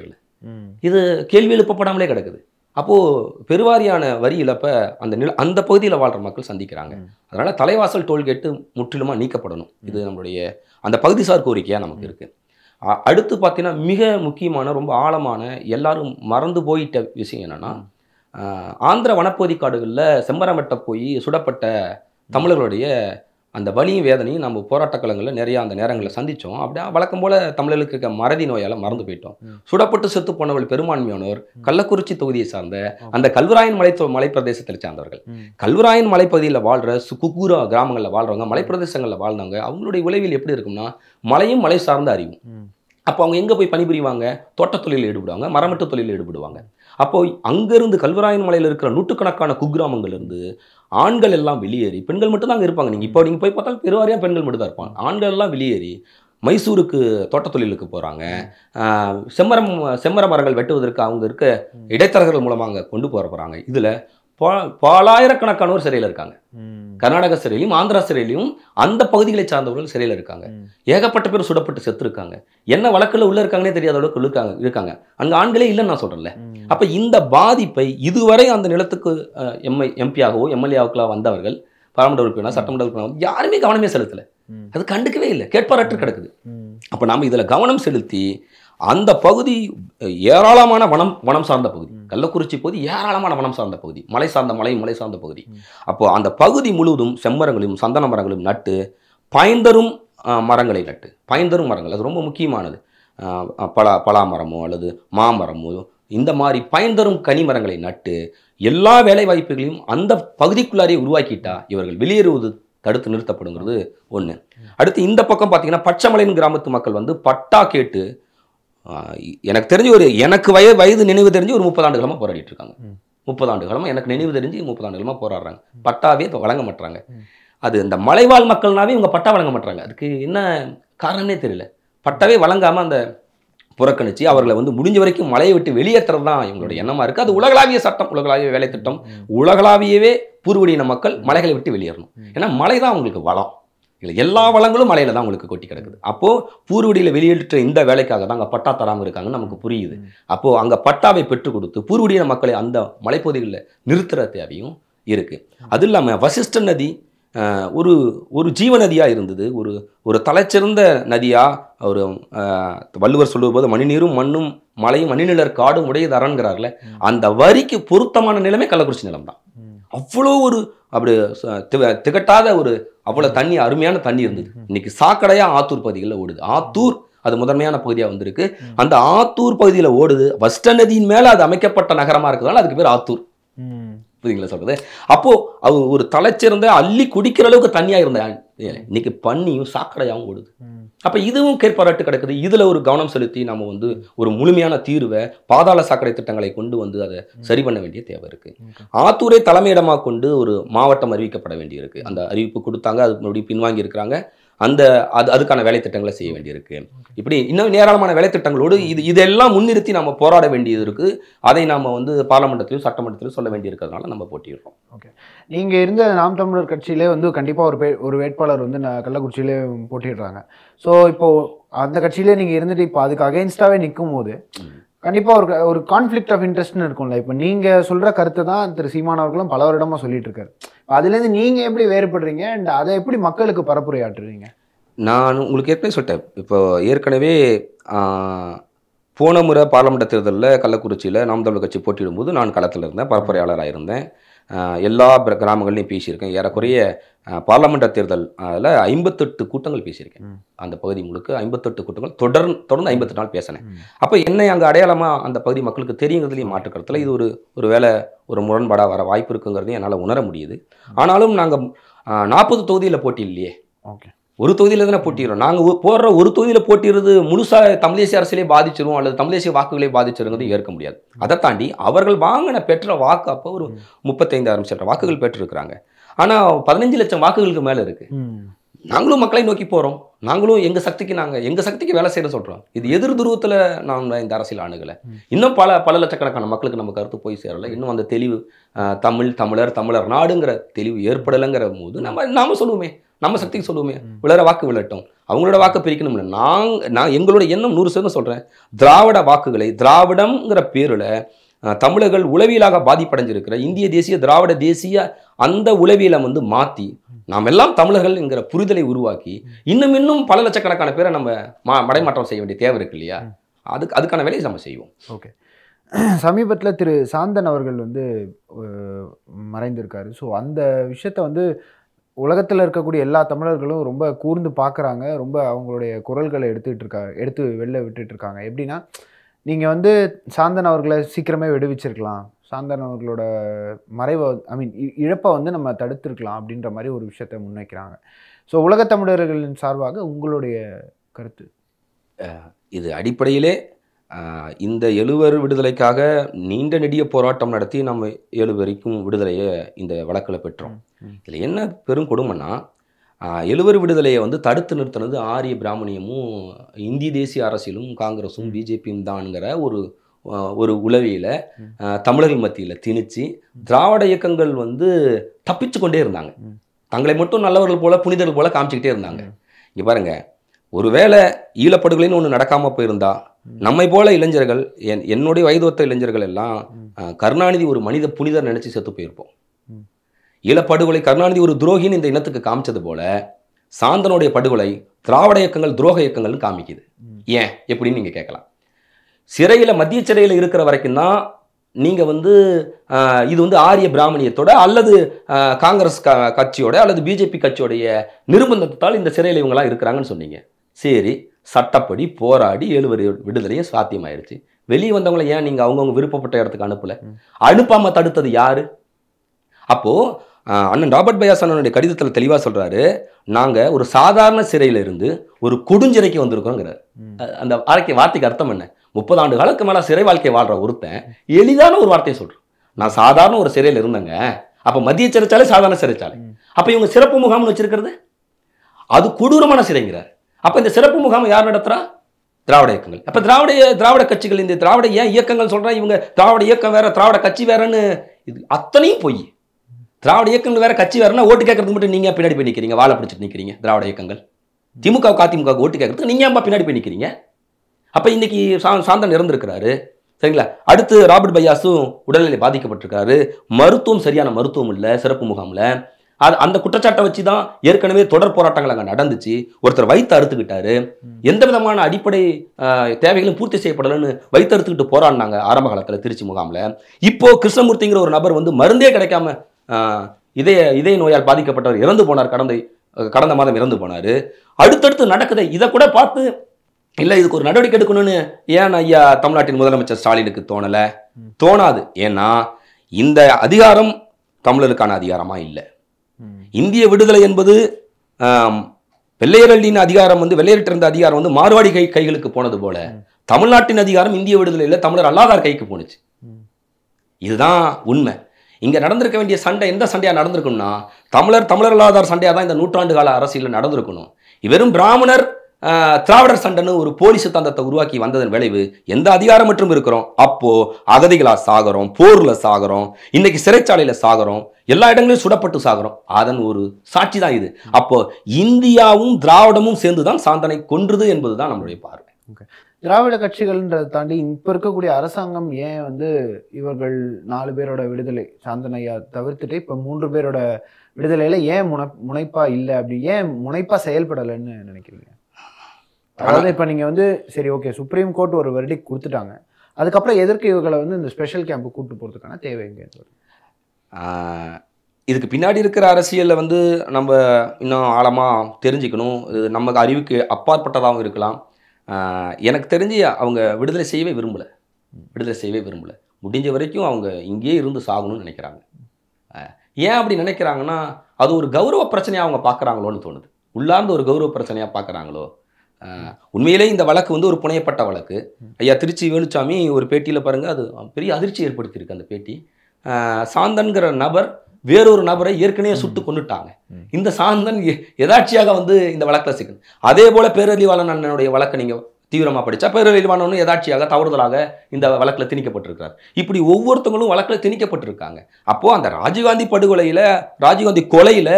ம்.
இது கேள்வி எழுப்பப்படாமலே கிடக்குது அப்போது பெருவாரியான வரி இழப்பை அந்த நில அந்த பகுதியில் வாழ்கிற மக்கள் சந்திக்கிறாங்க
ம்.
அதனால தலைவாசல் டோல்கேட்டு முற்றிலுமாக நீக்கப்படணும் இது நம்மளுடைய அந்த பகுதிசார் கோரிக்கையாக நமக்கு இருக்கு அ- அடுத்து பார்த்தீங்கன்னா மிக முக்கியமான ரொம்ப ஆழமான எல்லாரும் மறந்து போயிட்ட விஷயம் என்னன்னா ஆஹ், ஆந்திர வனப்பகுதி காடுகளில் செம்மரம் வெட்ட போய் சுடப்பட்ட தமிழர்களுடைய அந்த வலியும் வேதனையும் நம்ம போராட்ட களங்களில் நிறைய அந்த நேரங்களில் சந்திச்சோம் அப்படியே வழக்கம் போல தமிழர்களுக்கு இருக்க மறதி நோயால் மறந்து போயிட்டோம்
ம்.
சுடப்பட்டு செத்து போனவர்கள் பெரும்பான்மையானோர் கள்ளக்குறிச்சி தொகுதியை சார்ந்த அந்த கல்வராயன் மலை மலைப்பிரதேசத்தில் சார்ந்தவர்கள்
ம்.
கல்வராயன் மலைப்பகுதியில் வாழ்கிற குக்கூரா கிராமங்களில் வாழ்றவங்க மலைப்பிரதேசங்களில் வாழ்ந்தவங்க அவங்களுடைய விளைவில் எப்படி இருக்கும்னா மலையும் மலை சார்ந்த அறிவும்
ம்.
அப்போ அவங்க எங்கே போய் பணிபுரிவாங்க தோட்டத் தொழிலில் ஈடுபடுவாங்க மரமட்டு தொழிலில் ஈடுபடுவாங்க அப்போ அங்கேருந்து கல்வராயன் மலையில் இருக்கிற நூற்றுக்கணக்கான குக்கிராமங்கள் இருந்து ஆண்கள் எல்லாம் வெளியேறி பெண்கள் மட்டும் தான் அங்கே இருப்பாங்க நீங்கள் இப்போ நீங்கள் போய் பார்த்தாலும் பெருவாரியாக பெண்கள் மட்டும் தான் இருப்பாங்க ஆண்கள் எல்லாம் வெளியேறி மைசூருக்கு தோட்டத் தொழிலுக்கு போகிறாங்க செம்மரம் செம்மர மரங்கள் வெட்டுவதற்கு அவங்க இருக்க இடைத்தரகர்கள் மூலமாக அங்கே கொண்டு போற போகிறாங்க இதில் பா பலாயிரக்கணக்கானோர் சிறையில் இருக்காங்க
ம்.
கர்நாடக சிறையிலையும் ஆந்திரா சிறையிலையும் அந்த பகுதிகளை சார்ந்தவர்கள் சிறையில் இருக்காங்க
ம்.
ஏகப்பட்ட பேர் சுடப்பட்டு செத்து இருக்காங்க என்ன வழக்குல உள்ள இருக்காங்கன்னே தெரியாத அளவுக்கு இருக்காங்க இருக்காங்க அங்க ஆண்களே இல்லைன்னு நான் சொல்றேன்ல
ம்.
அப்ப இந்த பாதிப்பை இதுவரை அந்த நிலத்துக்கு எம்ஐ எம்பியாகவோ எம்எல்ஏவுக்கெல்லாம் வந்தவர்கள் பாராளுமன்ற உறுப்பினர் சட்டமன்ற உறுப்பினர் வந்து யாருமே கவனமே செலுத்தல
ம்.
அது கண்டுக்கவே இல்லை கேட்பாரற்று கிடக்குது
ம்.
அப்ப நாம இதுல கவனம் செலுத்தி அந்த பகுதி அஹ், ஏராளமான வனம் வனம் சார்ந்த பகுதி கள்ளக்குறிச்சி பகுதி ஏராளமான வனம் சார்ந்த பகுதி மலை சார்ந்த மலை மலை சார்ந்த பகுதி
ம்.
அப்போ அந்த பகுதி முழுவதும் செம்மரங்களையும் சந்தன மரங்களையும் நட்டு பயந்தரும் அஹ், மரங்களை நட்டு பயந்தரும் மரங்கள் அது ரொம்ப முக்கியமானது அஹ், பலா பலா மரமோ அல்லது மாமரமோ இந்த மாதிரி பயன்தரும் கனி மரங்களை நட்டு எல்லா வேலை வாய்ப்புகளையும் அந்த பகுதிக்குள்ளாரே உருவாக்கிட்டா இவர்கள் வெளியேறுவது தடுத்து நிறுத்தப்படுங்கிறது ஒன்று அடுத்து இந்த பக்கம் பார்த்தீங்கன்னா பச்சைமலையின் கிராமத்து மக்கள் வந்து பட்டா கேட்டு ஆஹ், எனக்கு தெரிஞ்சு ஒரு எனக்கு வய வயது நினைவு தெரிஞ்சு ஒரு முப்பது ஆண்டு காலமாக போராடிட்டு இருக்காங்க
ம்.
முப்பது ஆண்டு காலமாக எனக்கு நினைவு தெரிஞ்சு முப்பது ஆண்டு காலமாக போராடுறாங்க பட்டாவே இப்ப வழங்க மாட்டாங்க
ம்.
அது இந்த மலைவாழ் மக்கள்னாவே இவங்க பட்டா வழங்க மாட்டாங்க அதுக்கு என்ன காரணம்னே தெரியல பட்டாவே வழங்காம அந்த புறக்கணிச்சு அவர்களை வந்து முடிஞ்ச வரைக்கும் மலையை விட்டு வெளியேற்றுறது தான் இவங்களுடைய எண்ணமா இருக்கு அது உலகளாவிய சட்டம் உலகளாவிய வேலை திட்டம்
ம்.
உலகளாவியவே பூர்வடியின மக்கள் மலைகளை விட்டு வெளியேறணும்
ம்.
ஏன்னா மலை தான் அவங்களுக்கு வளம் இல்லை எல்லா வளங்களும் மலையில தான் உங்களுக்கு கொட்டி கிடக்குது அப்போ பூர்வடியில வெளியேற்ற இந்த வேலைக்காக தான் அங்கே பட்டா தராம இருக்காங்கன்னு நமக்கு புரியுது
ம்.
அப்போ அங்க பட்டாவை பெற்றுக் கொடுத்து பூர்வடியின மக்களை அந்த மலைப்பகுதிகளில் நிறுத்துற தேவையும் இருக்கு அது இல்லாம வசிஷ்ட நதி ஆஹ், ஒரு ஒரு ஜீவ நதியா இருந்தது ஒரு ஒரு தலைச்சிறந்த நதியா ஒரு ஆஹ், வள்ளுவர் சொல்லுவது போது மணிநீரும் மண்ணும் மலையும் மணிநிலர் காடும் உடையது அரண்கிறார்ல
ம்.
அந்த வரிக்கு பொருத்தமான நிலைமை கள்ளக்குறிச்சி நிலம் தான்
ம்.
அவ்வளோ ஒரு அப்படி ச- திக- திகட்டாத ஒரு அவ்வளோ தண்ணி அருமையான தண்ணி இருந்தது இன்னைக்கு சாக்கடையா ஆத்தூர் பகுதிகளில் ஓடுது ஆத்தூர் அது முதன்மையான பகுதியாக வந்திருக்கு
ம்.
அந்த ஆத்தூர் பகுதியில் ஓடுது வஸ்ட நதியின் மேலே அது அமைக்கப்பட்ட நகரமா இருக்கிறதால அதுக்கு பேர் ஆத்தூர்
ம்.
புரியுங்களா சொல்றது அப்போ அது ஒரு தலைச்சிறந்த அள்ளி குடிக்கிற அளவுக்கு தண்ணியா இருந்த ஏன், இன்னைக்கு பன்னியும் சாக்கடையாகவும் ஓடுது
ம்.
அப்ப இதுவும் கேட்பாராட்டு கிடக்குது இதுல ஒரு கவனம் செலுத்தி நம்ம வந்து ஒரு முழுமையான தீர்வை பாதாள சாக்கடை திட்டங்களை கொண்டு வந்து அதை சரி பண்ண வேண்டிய தேவை இருக்கு
Okay.
ஆத்தூரை தலைமையிடமாக கொண்டு ஒரு மாவட்டம் அறிவிக்கப்பட வேண்டியிருக்கு அந்த அறிவிப்பு கொடுத்தாங்க அது மறுபடியும் பின்வாங்கி இருக்கிறாங்க அந்த அது அதுக்கான வேலை திட்டங்களை செய்ய வேண்டியிருக்கு இப்படி இன்னும் ஏராளமான வேலை திட்டங்களோடு இது இதெல்லாம் முன்னிறுத்தி நம்ம போராட வேண்டியது இருக்கு அதை நாம வந்து பார்லமெண்டத்திலும் சட்டமன்றத்திலும் சொல்ல வேண்டியிருக்கிறதுனால நம்ம போட்டியிடுறோம்
நீங்க இருந்த நாம் தமிழர் கட்சியிலே வந்து கண்டிப்பா ஒரு பே ஒரு வேட்பாளர் வந்து நான் கள்ளக்குறிச்சியிலே போட்டிடுறாங்க ஸோ இப்போ அந்த கட்சியிலே நீங்க இருந்துட்டு இப்போ அதுக்கு அகைன்ஸ்டாவே நிற்கும் போது கண்டிப்பா ஒரு ஒரு கான்ஃப்ளிக்ட் ஆஃப் இன்ட்ரெஸ்ட்னு இருக்கும்ல இப்போ நீங்க சொல்ற கருத்து தான் திரு சீமான் அவர்களும் பல வருடமா சொல்லிட்டு இருக்காரு அதுலேருந்து நீங்க எப்படி வேறுபடுறீங்க அண்ட் அதை எப்படி மக்களுக்கு பரப்புரையாற்றுறீங்க
நான் உங்களுக்கு ஏற்கனவே சொல்லிட்டேன் இப்போ ஏற்கனவே ஆஹ், போன முறை பார்லமெண்ட் தேர்தலில் கள்ளக்குறிச்சியில் நாம் தமிழர் கட்சி போட்டியிடும்போது நான் களத்தில் இருந்தேன் பரப்புரையாளராக இருந்தேன் ஆஹ், எல்லா பிர- கிராமங்கள்லையும் பேசியிருக்கேன் ஏறக்குறைய ஆஹ், பார்லமெண்ட் தேர்தல் அதில் ஐம்பத்தெட்டு கூட்டங்கள் பேசியிருக்கேன்
ம்.
அந்த பகுதி முழுக்க ஐம்பத்தெட்டு கூட்டங்கள் தொடர்ந்து தொடர்ந்து ஐம்பத்தெட்டு நாள் பேசினேன்
ம்.
அப்போ என்னை அங்கே அடையாளமாக அந்த பகுதி மக்களுக்கு தெரியுங்கிறதுலையும் மாற்றுக்கருத்தில் இது ஒரு ஒரு வேலை ஒரு முரண்பாடாக வர வாய்ப்பு இருக்குங்கிறதையும் என்னால் உணர முடியுது ஆனாலும் நாங்கள் நாற்பது தொகுதியில் போட்டி இல்லையே
ஓகே
ஒரு தொகுதியில தானே போட்டிடுறோம் நாங்கள் போடுற ஒரு தொகுதியில் போட்டிடுறது முழுசா தமிழ் தேசிய அரசியலே பாதிச்சிரும் அல்லது தமிழ் தேசிய வாக்குகளே பாதிச்சிருங்கிறது ஏற்க முடியாது அதை தாண்டி அவர்கள் வாங்கின பெற்ற வாக்கு அப்போ ஒரு
ம்.
முப்பத்தைந்தாயிரம் சட்ட வாக்குகள் பெற்றிருக்கிறாங்க ஆனால் பதினஞ்சு லட்சம் வாக்குகளுக்கு மேலே இருக்கு
ம்
நாங்களும் மக்களை நோக்கி போகிறோம் நாங்களும் எங்கள் சக்திக்கு நாங்கள் எங்கள் சக்திக்கு வேலை செய்யணும் சொல்கிறோம் இது எதிர் துருவத்தில் நாம் இந்த அரசியல் அணுகலை
ம்.
இன்னும் பல பல லட்சக்கணக்கான மக்களுக்கு நம்ம கருத்து போய் சேரல இன்னும் அந்த தெளிவு ஆஹ், தமிழ் தமிழர் தமிழர் நாடுங்கிற தெளிவு ஏற்படலைங்கிற போது நம்ம நாம சொல்லுவோமே நம்ம சக்திக்கு சொல்லுவோமே விழற வாக்கு விழட்டும் அவங்களோட வாக்கு பிரிக்கணும்ல நாங்க நான் எங்களோட எண்ணம் நூறு சதவீதம் சொல்றேன் திராவிட வாக்குகளை திராவிடம்ங்கிற பேருல அஹ், தமிழர்கள் உளவியலாக பாதிப்படைஞ்சிருக்கிற இந்திய தேசிய திராவிட தேசிய அந்த உளவியலை வந்து மாத்தி நாம் எல்லாம் தமிழர்கள் என்கிற புரிதலை உருவாக்கி இன்னும் இன்னும் பல லட்சக்கணக்கான பேரை நம்ம மா மடைமாற்றம் செய்ய வேண்டிய தேவை இருக்கு இல்லையா அதுக்கு அதுக்கான வேலையை நம்ம செய்வோம்
ஓகே சமீபத்தில் திரு சாந்தன் அவர்கள் வந்து அஹ், மறைந்திருக்காரு ஸோ அந்த விஷயத்த வந்து உலகத்தில் இருக்கக்கூடிய எல்லா தமிழர்களும் ரொம்ப கூர்ந்து பார்க்குறாங்க ரொம்ப அவங்களுடைய குரல்களை எடுத்துக்கிட்டு இருக்காங்க எடுத்து வெளில விட்டுட்டு இருக்காங்க எப்படின்னா நீங்கள் வந்து சாந்தன் அவர்களை சீக்கிரமே விடுவிச்சிருக்கலாம் சாந்தன் அவர்களோட மறைவை ஐ மீன் இழப்பை வந்து நம்ம தடுத்திருக்கலாம் அப்படின்ற மாதிரி ஒரு விஷயத்தை முன்வைக்கிறாங்க ஸோ உலகத் தமிழர்களின் சார்பாக உங்களுடைய கருத்து
இது அடிப்படையிலே ஆஹ், இந்த எழுவர் விடுதலைக்காக நீண்ட நெடிய போராட்டம் நடத்தி நம்ம ஏழு வரைக்கும் விடுதலையை இந்த வழக்கில் பெற்றோம்
ம்.
இதில் என்ன பெரும் கொடுமைன்னா ஆஹ், எழுவர் விடுதலையை வந்து தடுத்து நிறுத்தினது ஆரிய பிராமணியமும் இந்திய தேசிய அரசியலும் காங்கிரஸும் பிஜேபியும் தான்ங்கிற ஒரு ஆஹ், ஒரு உளவியில்
ம்.
தமிழர்கள் மத்தியில் திணிச்சு திராவிட இயக்கங்கள் வந்து தப்பிச்சு கொண்டே இருந்தாங்க
ம்.
தங்களை மட்டும் நல்லவர்கள் போல புனிதர்கள் போல காமிச்சிக்கிட்டே இருந்தாங்க
ம்.
இங்க பாருங்க ஒருவேளை ஈழப்படுகொலைன்னு ஒன்று நடக்காம போயிருந்தா
ம்.
நம்மை போல இளைஞர்கள் என் என்னுடைய வயதுவத்த இளைஞர்கள் எல்லாம்
ம்.
அஹ், கருணாநிதி ஒரு மனித புனிதர் நினைச்சு செத்து போயிருப்போம்
ம்.
ஈழப்படுகொலை கருணாநிதி ஒரு துரோகின்னு இந்த இனத்துக்கு காமிச்சது போல சாந்தனுடைய படுகொலை திராவிட இயக்கங்கள் துரோக இயக்கங்கள்னு காமிக்குது
ம்.
ஏன் எப்படின்னு நீங்க கேட்கலாம் சிறையில மத்திய சிறையில இருக்கிற வரைக்கும் தான் நீங்க வந்து அஹ், இது வந்து ஆரிய பிராமணியத்தோட அல்லது அஹ், காங்கிரஸ் க- கட்சியோட அல்லது பிஜேபி கட்சியோடைய நிர்பந்தத்தால் இந்த சிறையில் இவங்கெல்லாம் இருக்கிறாங்கன்னு சொன்னீங்க சரி சட்டப்படி போராடி எழுவர் விடுதலையும் சாத்தியமாயிருச்சு வெளியே வந்தவங்களை ஏன் நீங்க அவங்கவுங்க விருப்பப்பட்ட இடத்துக்கு அனுப்பல
ம்.
அனுப்பாம தடுத்தது யாரு அப்போ அஹ், அண்ணன் ராபர்ட் பயாஸ் அண்ணனுடைய கடிதத்தில் தெளிவா சொல்றாரு நாங்க ஒரு சாதாரண சிறையில இருந்து ஒரு கொடுஞ்சிறைக்கு வந்திருக்கோங்கிறார்
ம்.
அஹ், அந்த வார்த்தை வார்த்தைக்கு அர்த்தம் என்ன முப்பது ஆண்டு காலத்துக்கு மேல சிறை வாழ்க்கை வாழ்ற ஒருத்தன் எளிதான ஒரு வார்த்தையை சொல்றான் நான் சாதாரண ஒரு சிறையில் இருந்தேங்க அப்ப மத்திய சிறைச்சாலை சாதாரண சிறைச்சாலை
ம்.
அப்ப இவங்க சிறப்பு முகாம்னு வச்சிருக்கிறது அது கொடூரமான சிறைங்கிறார் அப்ப இந்த சிறப்பு முகாம் யார் நடத்துறா திராவிட இயக்கங்கள் அப்ப திராவிட திராவிட கட்சிகள் இந்த திராவிட ஏன் இயக்கங்கள் சொல்றேன் இவங்க திராவிட இயக்கம் வேற திராவிட கட்சி வேறன்னு இது அத்தனையும் பொய் திராவிட இயக்கங்கள் வேற கட்சி வேறன்னா ஓட்டு கேட்கறதுக்கு மட்டும் நீங்க ஏன் பின்னாடி போய் நிக்கிறீங்க வாழை பிடிச்சிட்டு நிக்கிறீங்க திராவிட இயக்கங்கள் திமுக அதிமுக ஓட்டு கேட்கறதுக்கு நீங்க ஏன்பா பின்னாடி போய் நிக்கிறீங்க அப்ப இன்னைக்கு சா- சாந்தன் இறந்திருக்கிறாரு சரிங்களா அடுத்து ராபர்ட் பையாஸும் உடல்நிலை பாதிக்கப்பட்டிருக்காரு மருத்துவம் சரியான மருத்துவம் இல்லை சிறப்பு முகாம்ல அது அந்த குற்றச்சாட்டை வச்சு தான் ஏற்கனவே தொடர் போராட்டங்கள் அங்கே நடந்துச்சு ஒருத்தர் வயிற்று அறுத்துக்கிட்டாரு
ம்.
எந்த விதமான அடிப்படை ஆஹ், தேவைகளும் பூர்த்தி செய்யப்படலைன்னு வயிற்று அறுத்துக்கிட்டு போராடினாங்க ஆரம்ப காலத்தில் திருச்சி முகாமில் இப்போ கிருஷ்ணமூர்த்திங்கிற ஒரு நபர் வந்து மருந்தே கிடைக்காம ஆஹ், இதய இதய நோயால் பாதிக்கப்பட்டவர் இறந்து போனார் கடந்த அஹ், கடந்த மாதம் இறந்து போனார் அடுத்தடுத்து நடக்குது இதை கூட பார்த்து இல்லை இதுக்கு ஒரு நடவடிக்கை எடுக்கணும்னு ஏன் ஐயா தமிழ்நாட்டின் முதலமைச்சர் ஸ்டாலினுக்கு தோணலை
ம்.
தோணாது ஏன்னா இந்த அதிகாரம் தமிழருக்கான அதிகாரமா இல்லை
ம்.
இந்திய விடுதலை என்பது ஆம், வெள்ளையர்களின் அதிகாரம் வந்து வெள்ளையர்கிட்ட இருந்த அதிகாரம் வந்து மார்வாடி கை கைகளுக்கு போனது போல
ம்.
தமிழ்நாட்டின் அதிகாரம் இந்திய விடுதலையில் தமிழர் அல்லாதார் கைக்கு போணுச்சு
ம்.
இதுதான் உண்மை இங்க நடந்திருக்க வேண்டிய சண்டை எந்த சண்டையா நடந்திருக்கும்னா தமிழர் தமிழர் அல்லாதார் சண்டையா தான் இந்த நூற்றாண்டு கால அரசியலில் நடந்திருக்கணும் வெறும் பிராமணர் ஆஹ், திராவிடர் சண்டைன்னு ஒரு போலி சித்தாந்தத்தை உருவாக்கி வந்ததன் விளைவு எந்த அதிகாரம் மற்றும் இருக்கிறோம் அப்போ அகதிகளா சாகிறோம் போர்ல சாகிறோம் இன்னைக்கு சிறைச்சாலையில சாகிறோம் எல்லா இடங்களிலும் சுடப்பட்டு சாகிறோம் அதன் ஒரு சாட்சி தான் இது அப்போ இந்தியாவும் திராவிடமும் சேர்ந்து தான் சாந்தனை கொன்றுது என்பதுதான் நம்மளுடைய பார்வை
திராவிட கட்சிகள்ன்றதை தாண்டி இப்ப இருக்கக்கூடிய அரசாங்கம் ஏன் வந்து இவர்கள் நாலு பேரோட விடுதலை சாந்தனையா தவிர்த்துட்டு இப்ப மூன்று பேரோட விடுதலையில ஏன் முனை முனைப்பா இல்லை அப்படி ஏன் முனைப்பா செயல்படலைன்னு நினைக்கிறீங்க அதாவது இப்ப நீங்க வந்து சரி ஓகே சுப்ரீம் கோர்ட் ஒரு வெர்டிக் கொடுத்துட்டாங்க அதுக்கப்புறம் எதற்கு இவர்களை வந்து இந்த ஸ்பெஷல் கேம்ப் கூட்டு போறதுக்கான தேவை எங்க இருந்து வருது?
ஆஹ் இதுக்கு பின்னாடி இருக்கிற அரசியலில் வந்து நம்ம இன்னும் ஆழமாக தெரிஞ்சுக்கணும் இது நமக்கு அறிவுக்கு அப்பாற்பட்டதாகவும் இருக்கலாம் ஆஹ் எனக்கு தெரிஞ்சு அவங்க விடுதலை செய்யவே விரும்பலை விடுதலை செய்யவே விரும்பலை முடிஞ்ச வரைக்கும் அவங்க இங்கேயே இருந்து சாகணும்னு நினைக்கிறாங்க ஆஹ் ஏன் அப்படி நினைக்கிறாங்கன்னா அது ஒரு கௌரவ பிரச்சனையாக அவங்க பார்க்குறாங்களோன்னு தோணுது உள்ளார்ந்து ஒரு கௌரவ பிரச்சனையாக பார்க்குறாங்களோ உண்மையிலே இந்த வழக்கு வந்து ஒரு புனையப்பட்ட வழக்கு ஐயா திருச்சி வேலுச்சாமி ஒரு பேட்டியில் பாருங்கள் அது பெரிய அதிர்ச்சி ஏற்படுத்தியிருக்கு அந்த பேட்டி ஆஹ் சாந்தன்கிற நபர் வேறொரு நபரை ஏற்கனவே சுட்டு கொண்டுட்டாங்க
ம்.
இந்த சாந்தன் எ- எதாட்சியாக வந்து இந்த வழக்கில் சிக்கணும் அதே போல பேரறிவாளன் அண்ணனுடைய வழக்கை நீங்கள் தீவிரமாக படித்தா பேரறிவானவனு எதாட்சியாக தவறுதலாக இந்த வழக்கில் திணிக்கப்பட்டிருக்கிறார் இப்படி ஒவ்வொருத்தவங்களும் வழக்கில் திணிக்கப்பட்டிருக்காங்க அப்போது அந்த ராஜீவ்காந்தி படுகொலையில் ராஜீவ்காந்தி கொலையில்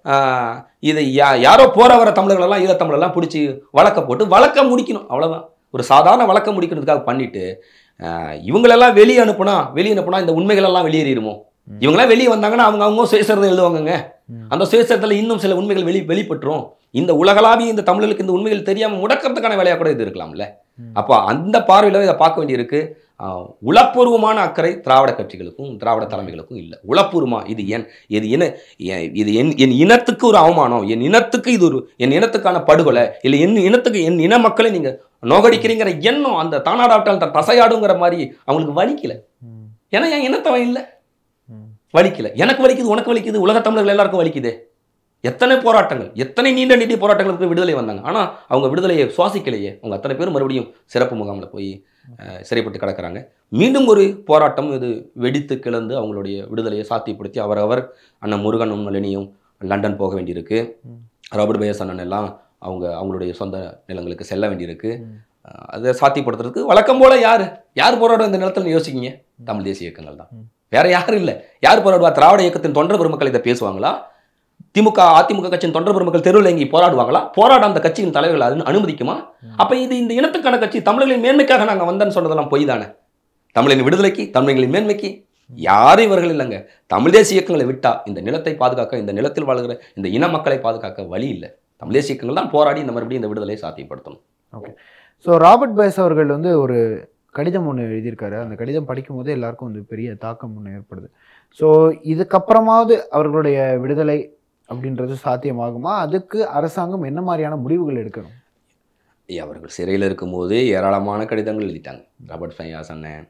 இதை யா யாரோ போற வர தமிழர்களெல்லாம் ஈழத்தமிழெல்லாம் பிடிச்சி வழக்க போட்டு வழக்க முடிக்கணும் அவ்வளோதான் ஒரு சாதாரண வழக்க முடிக்கிறதுக்காக பண்ணிட்டு ஆஹ், இவங்களெல்லாம் வெளியே அனுப்புனா வெளியே அனுப்புனா இந்த உண்மைகளெல்லாம் வெளியேறிடுமோ இவங்களாம் வெளியே வந்தாங்கன்னா அவங்க அவங்க சுயசரிதம் எழுதுவாங்கங்க
ம்.
அந்த சுயசரிதத்தில் இன்னும் சில உண்மைகள் வெளி வெளிப்பட்டுரும் இந்த உலகளாவிய இந்த தமிழர்களுக்கு இந்த உண்மைகள் தெரியாம முடக்கிறதுக்கான வேலையா கூட இது இருக்கலாம்ல
ம்.
அப்போ அந்த பார்வையில இதை பார்க்க வேண்டியிருக்கு ஆஹ், உளப்பூர்வமான அக்கறை திராவிட கட்சிகளுக்கும் திராவிட தலைமைகளுக்கும் இல்லை உளப்பூர்வமா இது என் இது இன எ- இது என் என் இனத்துக்கு ஒரு அவமானம் என் இனத்துக்கு இது ஒரு என் இனத்துக்கான படுகொலை இல்லை என் இனத்துக்கு என் இன மக்களை நீங்க நோகடிக்கிறீங்கிற எண்ணம் அந்த தானாடாவிட்டால் தன் தசையாடுங்கிற மாதிரி அவங்களுக்கு வலிக்கல
ம்.
ஏன்னா என் இனத்தவன் இல்லை
ம்.
வலிக்கல எனக்கு வலிக்குது உனக்கு வலிக்குது உலக தமிழர்கள் எல்லாருக்கும் வலிக்குதே எத்தனை போராட்டங்கள் எத்தனை நீண்ட நீண்ட போராட்டங்களுக்கு விடுதலை வந்தாங்க ஆனால் அவங்க விடுதலையை சுவாசிக்கலையே அவங்க அத்தனை பேரும் மறுபடியும் சிறப்பு முகாமில் போய் அஹ், சிறைப்பட்டு கிடக்குறாங்க மீண்டும் ஒரு போராட்டம் இது வெடித்து கிளந்து அவங்களுடைய விடுதலையை சாத்தியப்படுத்தி அவரவர் அண்ணன் முருகனும் நளினியும் லண்டன் போக வேண்டியிருக்கு
ம்.
ராபர்ட் பயஸ் அண்ணன் எல்லாம் அவங்க அவங்களுடைய சொந்த நிலங்களுக்கு செல்ல வேண்டியிருக்கு
ம்.
அஹ், அதை சாத்தியப்படுத்துறதுக்கு வழக்கம் போல யார் யார் போராடும் இந்த நிலத்தில் யோசிக்கிங்க தமிழ் தேசிய இயக்கங்கள் தான்
ம்.
வேற யாரும் இல்லை யார் போராடுவா திராவிட இயக்கத்தின் தொண்டர் பெருமக்கள் இதை பேசுவாங்களா திமுக அதிமுக கட்சியின் தொண்டர் பெருமக்கள் தெருவில் இங்கே போராடுவாங்களா போராட அந்த கட்சியின் தலைவர்கள் அனு- அனுமதிக்குமா
ம்.
அப்ப இது இந்த இனத்துக்கான கட்சி தமிழர்களின் மேன்மைக்காக நாங்க வந்தேன்னு சொன்னதெல்லாம் பொய் தானே தமிழின் விடுதலைக்கு தமிழர்களின் மேன்மைக்கு யாரும் இவர்கள் இல்லைங்க தமிழ் தேசிய இயக்கங்களை விட்டா இந்த நிலத்தை பாதுகாக்க இந்த நிலத்தில் வாழ்கிற இந்த இன மக்களை பாதுகாக்க வழி இல்லை தமிழ் தேசிய இயக்கங்கள் தான் போராடி இந்த மறுபடியும் இந்த விடுதலையை சாத்தியப்படுத்தணும்
ஸோ ராபர்ட் பயஸ் அவர்கள் வந்து ஒரு கடிதம் ஒன்று எழுதியிருக்காரு அந்த கடிதம் படிக்கும்போது எல்லாருக்கும் வந்து பெரிய தாக்கம் ஒன்று ஏற்படுது ஸோ இதுக்கப்புறமாவது அவர்களுடைய விடுதலை அப்படின்றது சாத்தியமாகுமா அதுக்கு அரசாங்கம் என்ன மாதிரியான முடிவுகள் எடுக்கணும்
ஐயா, அவர்கள் சிறையில் இருக்கும்போது ஏராளமான கடிதங்கள் எழுதிட்டாங்க ராபர்ட் ஃபையாஸ் அண்ணன்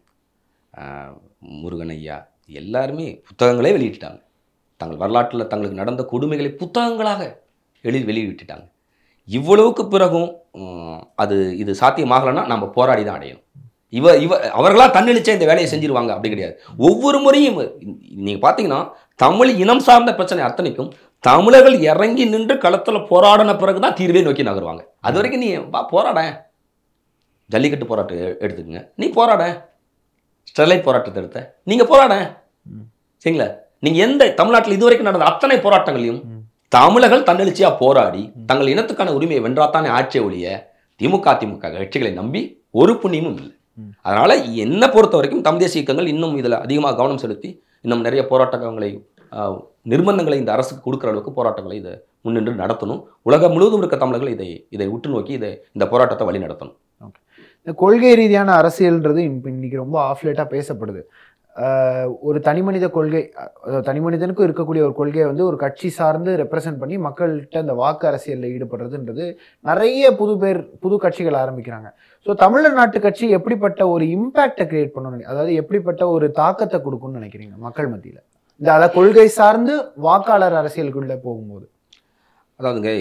ஆஹ், முருகன் ஐயா எல்லாருமே புத்தகங்களே வெளியிட்டாங்க தங்கள் வரலாற்றில் தங்களுக்கு நடந்த கொடுமைகளை புத்தகங்களாக எழுதி வெளியிட்டுட்டாங்க இவ்வளவுக்கு பிறகும் உம், அது இது சாத்தியமாகலைன்னா நம்ம போராடி தான் அடையணும் இவ இவ அவர்களா தன்னெழுச்சே இந்த வேலையை செஞ்சிருவாங்க அப்படி கிடையாது ஒவ்வொரு முறையும் நீங்கள் பார்த்தீங்கன்னா தமிழ் இனம் சார்ந்த பிரச்சனை அத்தனைக்கும் தமிழர்கள் இறங்கி நின்று களத்தில் போராடின பிறகு தான் தீர்வே நோக்கி நகருவாங்க அது வரைக்கும் நீ வா போராட ஜல்லிக்கட்டு போராட்டம் எ- எடுத்துக்கங்க நீ போராட ஸ்டெர்லைட் போராட்டத்தை எடுத்த நீங்கள் போராட
ம்.
சரிங்களா நீங்கள் எந்த தமிழ்நாட்டில் இதுவரைக்கும் நடந்த அத்தனை போராட்டங்களையும்
ம்.
தமிழர்கள் தன்னெழுச்சியாக போராடி
ம்.
தங்கள் இனத்துக்கான உரிமையை வென்றாத்தானே ஆட்சியை ஒழிய திமுக அதிமுக கட்சிகளை நம்பி ஒரு புண்ணியமும் இல்லை
ம்.
அதனால என்னை பொறுத்த வரைக்கும் தமிழ் தேசிய இயக்கங்கள் இன்னும் இதில் அதிகமாக கவனம் செலுத்தி இன்னும் நிறைய போராட்டங்களை ஆஹ், நிர்பந்தங்களை இந்த அரசுக்கு கொடுக்குற அளவுக்கு போராட்டங்களை இதை முன்னின்று நடத்தணும் உலகம் முழுவதும் இருக்க தமிழர்கள் இதை இதை உற்று நோக்கி இதை இந்த போராட்டத்தை வழி நடத்தணும்
இந்த கொள்கை ரீதியான அரசியல்ன்றது இப்ப இன்னைக்கு ரொம்ப ஆஃப்லேட்டாக பேசப்படுது ஆஹ் ஒரு தனி மனித கொள்கை அஹ் தனி மனிதனுக்கும் இருக்கக்கூடிய ஒரு கொள்கையை வந்து ஒரு கட்சி சார்ந்து ரெப்ரசன்ட் பண்ணி மக்கள்கிட்ட அந்த வாக்கு அரசியலில் ஈடுபடுறதுன்றது நிறைய புது பேர் புது கட்சிகள் ஆரம்பிக்கிறாங்க ஸோ தமிழ்நாட்டு கட்சி எப்படிப்பட்ட ஒரு இம்பேக்டை கிரியேட் பண்ணணும் அதாவது எப்படிப்பட்ட ஒரு தாக்கத்தை கொடுக்கும்னு நினைக்கிறீங்க மக்கள் மத்தியில் இந்த அதாவது கொள்கை சார்ந்து வாக்காளர் அரசியலுக்குள்ளே போகும்போது
அதாவதுங்க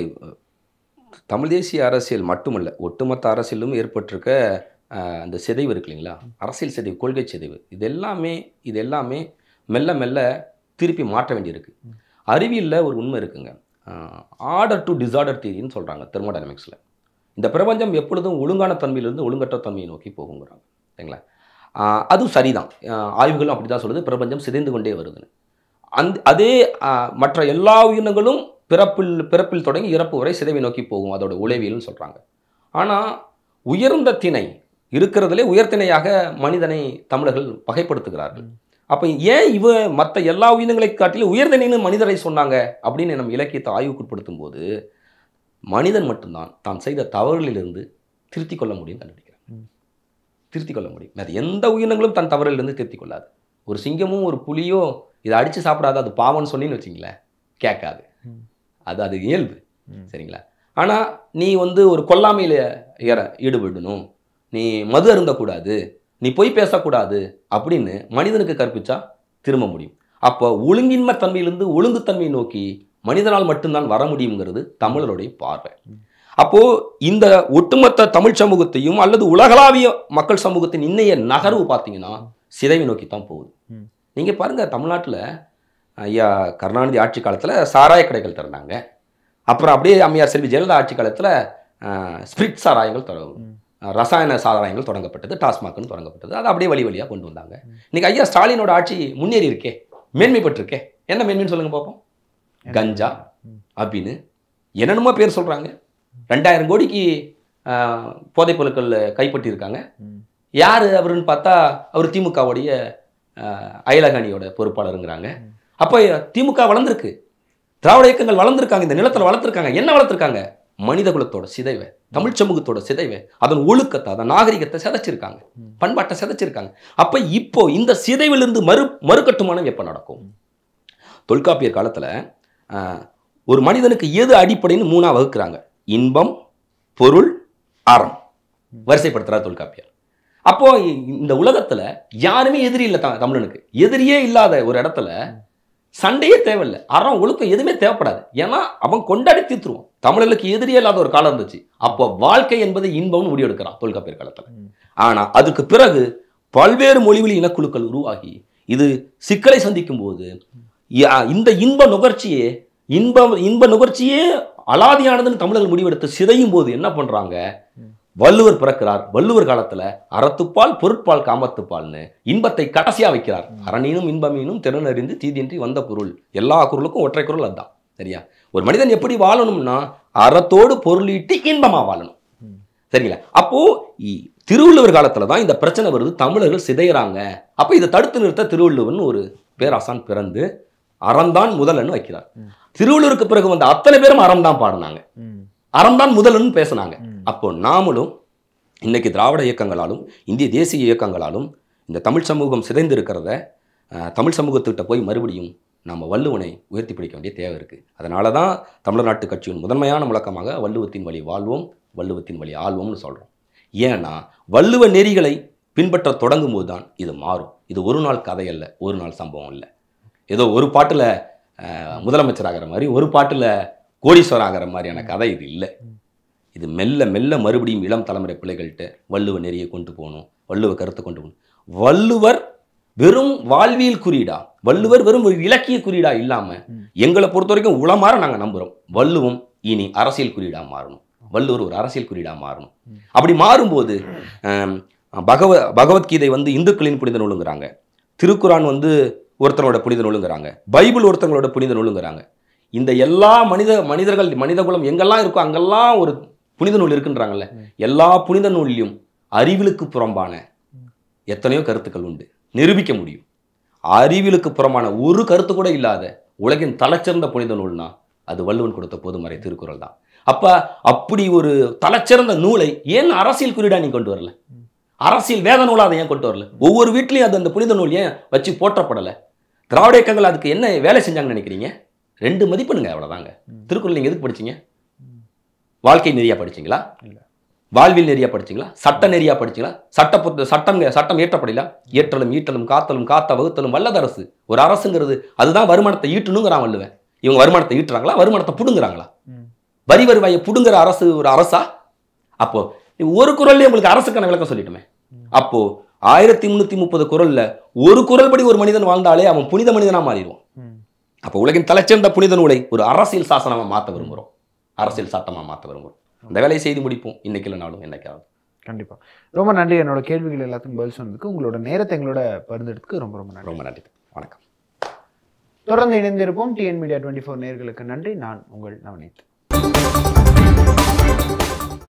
தமிழ் தேசிய அரசியல் மட்டுமல்ல ஒட்டுமொத்த அரசியலும் ஏற்பட்டிருக்க ஆஹ், அந்த சிதைவு இருக்கு இல்லைங்களா அரசியல் சிதைவு கொள்கை சிதைவு இது எல்லாமே இது எல்லாமே மெல்ல மெல்ல திருப்பி மாற்ற வேண்டியிருக்கு அறிவியலில் ஒரு உண்மை இருக்குங்க ஆர்டர் டு டிசார்டர் தியரின்னு சொல்கிறாங்க தெர்மோடைனமிக்ஸில் இந்த பிரபஞ்சம் எப்பொழுதும் ஒழுங்கான தன்மையிலிருந்து ஒழுங்கற்ற தன்மையை நோக்கி போகுங்கிறாங்க சரிங்களா ஆஹ், அதுவும் சரிதான் ஆஹ், ஆய்வுகளும் அப்படி தான் சொல்லுது பிரபஞ்சம் சிதைந்து கொண்டே வருதுன்னு அந்த அதே ஆஹ், மற்ற எல்லா உயிரினங்களும் பிறப்பில் பிறப்பில் தொடங்கி இறப்பு வரை சிதைவை நோக்கி போகும் அதோட உளவியல்னு சொல்கிறாங்க ஆனால் உயர்ந்த திணை இருக்கிறதுலே உயர்திணையாக மனிதனை தமிழர்கள் பகைப்படுத்துகிறார்கள் அப்போ ஏன் இவ மற்ற எல்லா உயிரினங்களை காட்டிலும் உயர்திணைன்னு மனிதரை சொன்னாங்க அப்படின்னு நம்ம இலக்கியத்தை ஆய்வுக்குட்படுத்தும் போது மனிதன் மட்டும்தான் தான் செய்த தவறுகளிலிருந்து திருத்திக் கொள்ள முடியும் கண்டுபிடிக்கிறான்
ம்.
திருத்திக் கொள்ள முடியும் அது எந்த உயிரினங்களும் தன் தவறிலிருந்து திருத்திக் கொள்ளாது ஒரு சிங்கமும் ஒரு புலியோ இதை அடித்து சாப்பிடாது அது பாவம்னு சொன்னீங்கன்னு வச்சிங்களேன் கேட்காது
ம்.
அது அது இயல்பு
ம்.
சரிங்களா ஆனால் நீ வந்து ஒரு கொல்லாமையில் ஏற ஈடுபடணும் நீ மது அருந்தக்கூடாது நீ பொய் பேசக்கூடாது அப்படின்னு மனிதனுக்கு கற்பிச்சா திரும்ப முடியும் அப்போ ஒழுங்கின்மை தன்மையிலிருந்து ஒழுங்குத்தன்மையை நோக்கி மனிதனால் மட்டும்தான் வர முடியுங்கிறது தமிழருடைய பார்வை அப்போ இந்த ஒட்டுமொத்த தமிழ் சமூகத்தையும் அல்லது உலகளாவிய மக்கள் சமூகத்தின் இன்னைய நகர்வு பார்த்தீங்கன்னா சிதைவை நோக்கி தான் போகுது
ம்.
நீங்க பாருங்க தமிழ்நாட்டில் ஐயா கருணாநிதி ஆட்சி காலத்துல சாராய கடைகள் திறந்தாங்க அப்புறம் அப்படியே அம்மையார் செல்வி ஜெயலலிதா ஆட்சி காலத்துல ஸ்பிரிட் சாராயங்கள் திற
ம்.
அஹ், ரசாயன சாராயங்கள் தொடங்கப்பட்டது டாஸ்மாக்னு தொடங்கப்பட்டது அது அப்படியே வழி வழியாக கொண்டு வந்தாங்க இன்னைக்கு ஐயா ஸ்டாலினோட ஆட்சி முன்னேறி இருக்கே மேன்மைப்பட்டிருக்கே என்ன மேன்மைன்னு சொல்லுங்க பார்ப்போம் கஞ்சா அப்படின்னு என்னென்னமோ பேர் சொல்கிறாங்க ரெண்டாயிரம் கோடிக்கு ஆஹ், போதைப் பொருட்கள் கைப்பற்றியிருக்காங்க
ம்.
யார் அவருன்னு பார்த்தா அவர் திமுகவுடைய அயலக அணியோட பொறுப்பாளருங்கிறாங்க அப்போ திமுக வளர்ந்துருக்கு திராவிட இயக்கங்கள் வளர்ந்துருக்காங்க இந்த நிலத்தில் வளர்த்துருக்காங்க என்ன வளர்த்துருக்காங்க மனித குலத்தோட சிதைவை தமிழ் சமூகத்தோட சிதைவை அதன் ஒழுக்கத்தை அதன் நாகரிகத்தை சிதைச்சிருக்காங்க
ம்.
பண்பாட்டை சிதைச்சிருக்காங்க அப்ப இப்போ இந்த சிதைவிலிருந்து மறு மறுகட்டுமானம் எப்போ நடக்கும் தொல்காப்பியர் காலத்துல ஆஹ், ஒரு மனிதனுக்கு எது அடிப்படைன்னு மூணா வகுக்கிறாங்க இன்பம் பொருள் அறம் வரிசைப்படுத்துறார் தொல்காப்பியர் அப்போ இ- இந்த உலகத்துல யாருமே எதிரி இல்லை த- தமிழனுக்கு எதிரியே இல்லாத ஒரு இடத்துல சண்டையே தேவையில்லை அறம் ஒழுக்கம் எதுவுமே தேவைப்படாது ஏன்னா அவன் கொண்டாடி தீர்த்துருவான் தமிழர்களுக்கு எதிரியே இல்லாத ஒரு காலம் இருந்துச்சு அப்போ வாழ்க்கை என்பது இன்பம்னு முடிவெடுக்கிறான் தொல்காப்பியர் காலத்துல
ம்.
ஆனா அதுக்கு பிறகு பல்வேறு மொழிவழி இனக்குழுக்கள் உருவாகி இது சிக்கலை சந்திக்கும் போது யா- இந்த இன்ப நுகர்ச்சியே இன்ப இன்ப நுகர்ச்சியே அலாதியானதுன்னு தமிழர்கள் முடிவெடுத்து சிதையும் போது என்ன பண்றாங்க
ம்.
வள்ளுவர் பிறக்கிறார் வள்ளுவர் காலத்துல அறத்துப்பால் பொருட்பால் காமத்துப்பால்னு இன்பத்தை கடைசியா வைக்கிறார் அரணீனும் இன்பமீனும் திறனறிந்து தீதின்றி வந்த பொருள் எல்லா குரலுக்கும் ஒற்றை குரல் அதுதான் சரியா ஒரு மனிதன் எப்படி வாழணும்னா அறத்தோடு பொருளீட்டி இன்பமா வாழணும்
ம்.
சரிங்களா அப்போ இ- திருவள்ளுவர் காலத்துல தான் இந்த பிரச்சனை வருது தமிழர்கள் சிதையறாங்க அப்ப இதை தடுத்து நிறுத்த திருவள்ளுவர்னு ஒரு பேராசான் பிறந்து அறம்தான் முதலன்னு வைக்கிறார்
ம்.
திருவள்ளுவருக்கு பிறகு வந்த அத்தனை பேரும் அறம் தான் பாடினாங்க
ம்.
அறம்தான் முதலன்னு பேசுனாங்க
ம்.
அப்போ நாமளும் இன்னைக்கு திராவிட இயக்கங்களாலும் இந்திய தேசிய இயக்கங்களாலும் இந்த தமிழ் சமூகம் சிதைந்து இருக்கிறத அஹ், தமிழ் சமூகத்துக்கிட்ட போய் மறுபடியும் நம்ம வள்ளுவனை உயர்த்தி பிடிக்க வேண்டிய தேவை இருக்குது அதனால தான் தமிழர் நாட்டு கட்சியின் முதன்மையான முழக்கமாக வள்ளுவத்தின் வழி வாழ்வோம் வள்ளுவத்தின் வழி ஆள்வோம்னு சொல்கிறோம் ஏன்னா வள்ளுவ நெறிகளை பின்பற்ற தொடங்கும் போது தான் இது மாறும் இது ஒரு நாள் கதை அல்ல ஒரு நாள் சம்பவம் இல்லை ஏதோ ஒரு பாட்டில் முதலமைச்சர் ஆகிற மாதிரி ஒரு பாட்டில் கோடீஸ்வரர் ஆகிற மாதிரியான கதை இது இல்லை இது மெல்ல மெல்ல மறுபடியும் இளம் தலைமுறை பிள்ளைகள்கிட்ட வள்ளுவ நெறியை கொண்டு போகணும் வள்ளுவ கருத்தை கொண்டு போகணும் வள்ளுவர் வெறும் வாழ்வியல் குறியீடா வள்ளுவர் வெறும் ஒரு இலக்கிய குறியீடா இல்லாம
ம்.
எங்களை பொறுத்த வரைக்கும் உளமாற நாங்க நம்புறோம் வள்ளுவம் இனி அரசியல் குறியீடா மாறணும் வள்ளுவர் ஒரு அரசியல் குறியீடா மாறணும்
ம்.
அப்படி மாறும்போது ஆம், பகவ பகவத்கீதை வந்து இந்துக்களின் புனித நூலுங்கிறாங்க திருக்குரான் வந்து ஒருத்தனோட புனித நூலுங்கிறாங்க பைபிள் ஒருத்தங்களோட புனித நூலுங்கிறாங்க இந்த எல்லா மனித மனிதர்கள் மனித குலம் எங்கெல்லாம் இருக்கோ அங்கெல்லாம் ஒரு புனித நூல் இருக்குன்றாங்கல்ல
ம்.
எல்லா புனித நூல்லையும் அறிவிலுக்கு புறம்பான எத்தனையோ கருத்துக்கள் உண்டு நிரூபிக்க முடியும் அறிவிலுக்கு புறமான ஒரு கருத்து கூட இல்லாத உலகின் தலைச்சிறந்த புனித நூல்னா அது வள்ளுவன் கொடுத்த பொதுமறை திருக்குறள் தான் அப்ப அப்படி ஒரு தலைச்சிறந்த நூலை ஏன் அரசியல் குறியீடா நீ கொண்டு வரல அரசியல் வேத நூலா அதை ஏன் கொண்டு வரல ஒவ்வொரு வீட்லயும் அது அந்த புனித நூல் ஏன் வச்சு போற்றப்படல திராவிட இயக்கங்கள் அதுக்கு என்ன வேலை செஞ்சாங்கன்னு நினைக்கிறீங்க ரெண்டு மதிப்பெண்ணுங்க அவ்வளவுதாங்க
ம்.
திருக்குறள் நீங்க எதுக்கு படிச்சீங்க வாழ்க்கை நெறியா படிச்சீங்களா
இல்ல.
வாழ்வில் நெறியா படிச்சீங்களா சட்ட நெறியா படிச்சீங்களா சட்ட புத்த சட்டம் சட்டம் இயற்றப்படல ஏற்றலும் ஈட்டலும் காத்தலும் காத்த வகுத்தலும் வல்லது அரசு ஒரு அரசுங்கிறது அதுதான் வருமானத்தை ஈட்டணுங்கிறான் வள்ளுவன் இவங்க வருமானத்தை ஈட்டுறாங்களா வருமானத்தை புடுங்குறாங்களா
ம்.
வரி வருவாயை புடுங்குற அரசு ஒரு அரசா அப்போ ஒரு குரல்லே உங்களுக்கு அரசுக்கான விளக்கம் சொல்லிட்டுமே அப்போ ஆயிரத்தி முன்னூத்தி முப்பது குரல்ல ஒரு குரல் படி ஒரு மனிதன் வாழ்ந்தாலே அவன் புனித மனிதனா மாறிடுவான்
ம்.
அப்போ உலகின் தலைச்சிறந்த புனித நூலை ஒரு அரசியல் சாசனமா மாற்ற விரும்புகிறோம் அரசியல் சட்டமா மாற்ற விரும்புகிறோம் அந்த வேலையை செய்து முடிப்போம் இன்னைக்கு இல்லைனாலும் என்னைக்காவது
கண்டிப்பா ரொம்ப நன்றி என்னோட கேள்விகள் எல்லாத்துக்கும் பதில் சொன்னதுக்கு உங்களோட நேரத்தை எங்களோட பகிர்ந்ததுக்கு ரொம்ப ரொம்ப நன்றி
ரொம்ப நன்றி வணக்கம்
தொடர்ந்து இணைந்திருப்போம் டிஎன் மீடியா டுவெண்ட்டி ஃபோர் நேர்களுக்கு நன்றி நான் உங்கள் நவநீத்